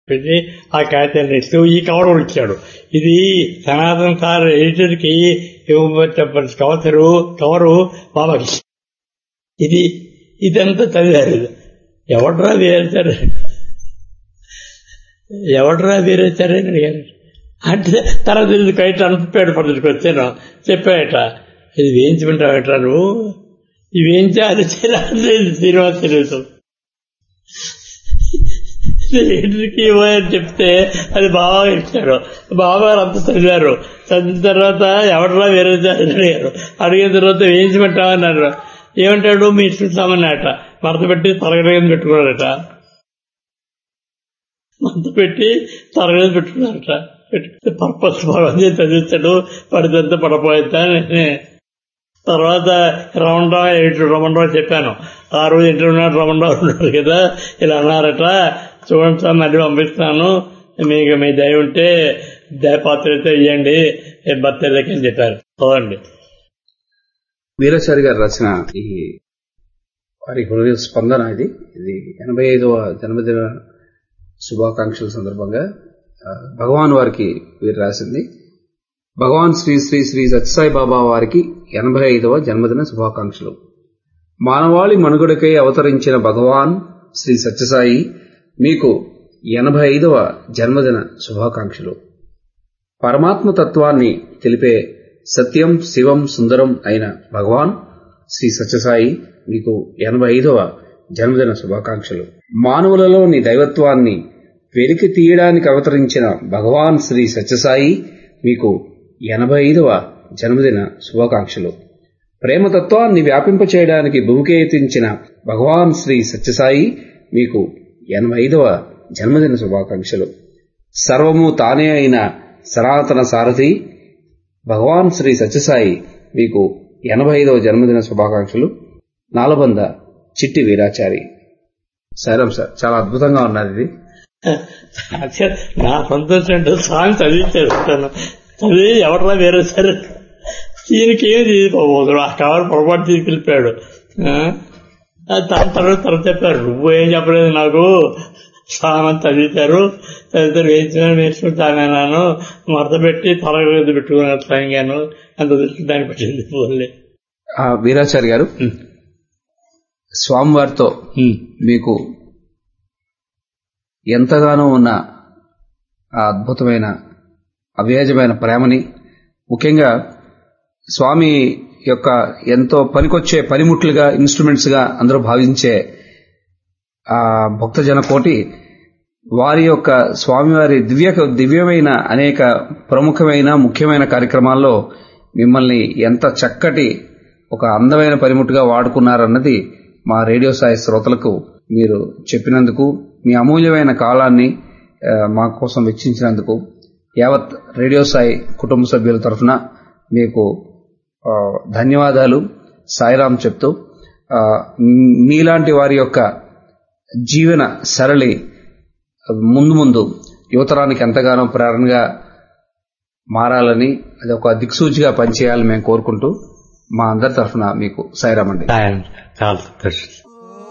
పెట్టి ఆ కాగితాలు ఇస్తూ ఈ కవర్ కూడా ఇచ్చాడు ఇది సనాతన సార్ ఎడిటర్ కి కవసరు కవరు బాబాకి ఇది ఇదంతా చదివారు ఎవడ్రా వేరేశారు ఎవడ్రా వేరేశారని అడిగారు అంటే తర్వాత ఇది కైట్ అనుపాడు పద్ధతికి వచ్చాను చెప్పాడట ఇది వేయించమంటావట నువ్వు ఇది వేయించాలి శ్రీనివాస తెలుసు ఇంటికి ఇవ్వని చెప్తే అది బాగా ఇచ్చారు బాగా అంత చదివారు చదివిన తర్వాత ఎవడరా వేరే అడిగారు అడిగిన తర్వాత వేయించమంటావన్నారు ఏమంటాడు మీ ఇష్టమన్నట మడత పెట్టి తరగతి పెట్టుకున్నాడట మడత పెట్టి తరగతి పెట్టుకున్నారట పెట్టుకుంటే పర్పస్ బాగా చదివిస్తాడు పడితే పడపోయిద్దా తర్వాత రమణరావు ఎడిటర్ రమణరావు చెప్పాను ఆ రోజు ఇంటర్ ఉన్నాడు రమణరావు ఉన్నాడు కదా ఇలా అన్నారట చూడండి సార్ మళ్ళీ పంపిస్తున్నాను మీకు మీ దయ ఉంటే దయపాత్రతో ఇవ్వండి బర్త్డేకి అని చెప్పారు చూడండి వీరాచారి గారు రాసిన ఈ వారి హృదయ స్పందన ఇది ఇది ఎనభై ఐదవ జన్మదిన శుభాకాంక్షల సందర్భంగా భగవాన్ వారికి వీరు రాసింది భగవాన్ శ్రీ శ్రీ శ్రీ సత్యసాయి బాబా వారికి ఎనభై ఐదవ జన్మదిన శుభాకాంక్షలు మానవాళి మనుగడకై అవతరించిన భగవాన్ శ్రీ సత్యసాయి మీకు ఎనభై ఐదవ జన్మదిన శుభాకాంక్షలు పరమాత్మ తత్వాన్ని తెలిపే సత్యం శివం సుందరం అయిన భగవాన్ శ్రీ సత్యసాయి మీకు ఎనభై ఐదవ జన్మదిన శుభాకాంక్షలు మానవులలోని దైవత్వాన్ని వెలికి తీయడానికి అవతరించిన భగవాన్ శ్రీ సత్యసాయి మీకు ఎనభై ఐదవ జన్మదిన శుభాకాంక్షలు ప్రేమతత్వాన్ని వ్యాపింపచేయడానికి భూమికేతించిన భగవాన్ శ్రీ సత్యసాయి మీకు ఎనభై ఐదవ జన్మదిన శుభాకాంక్షలు సర్వము తానే అయిన సనాతన సారథి భగవాన్ శ్రీ సత్యసాయి మీకు ఎనభై ఐదవ జన్మదిన శుభాకాంక్షలు నాలబంద చిట్టి వీరాచారి సైరాం సార్ చాలా అద్భుతంగా ఉన్నది ఇది నా సంతోషం అంటే స్వామి చదివించాను చదివి ఎవడరా వేరే సరే దీనికి ఏమి తీసుకోబోదు ఆ కవర్ పొరపాటు తీసుకెళ్ళిపోయాడు దాని తర్వాత తర్వాత చెప్పారు నువ్వు ఏం చెప్పలేదు నాకు స్వామి చదివితారు చదివితారు వేయించిన వేసుకుంటాను మడత పెట్టి తరగతి పెట్టుకున్నాను స్వయంగాను అంత దృష్టి దాన్ని పెట్టింది పోలే వీరాచారి గారు స్వామివారితో మీకు ఎంతగానో ఉన్న ఆ అద్భుతమైన అవ్యాజమైన ప్రేమని ముఖ్యంగా స్వామి యొక్క ఎంతో పనికొచ్చే పనిముట్లుగా ఇన్స్ట్రుమెంట్స్ గా అందరూ భావించే ఆ భక్తజన కోటి వారి యొక్క స్వామివారి దివ్య దివ్యమైన అనేక ప్రముఖమైన ముఖ్యమైన కార్యక్రమాల్లో మిమ్మల్ని ఎంత చక్కటి ఒక అందమైన పనిముట్టుగా వాడుకున్నారన్నది మా రేడియో సాయి శ్రోతలకు మీరు చెప్పినందుకు మీ అమూల్యమైన కాలాన్ని మా కోసం వెచ్చించినందుకు యావత్ రేడియో సాయి కుటుంబ సభ్యుల తరఫున మీకు ధన్యవాదాలు సాయిరాం చెప్తూ మీలాంటి వారి యొక్క జీవన సరళి ముందు ముందు యువతరానికి ఎంతగానో ప్రేరణగా మారాలని అది ఒక దిక్సూచిగా పనిచేయాలని మేము కోరుకుంటూ మా అందరి తరఫున మీకు సాయిరామండి చాలా సంతోషం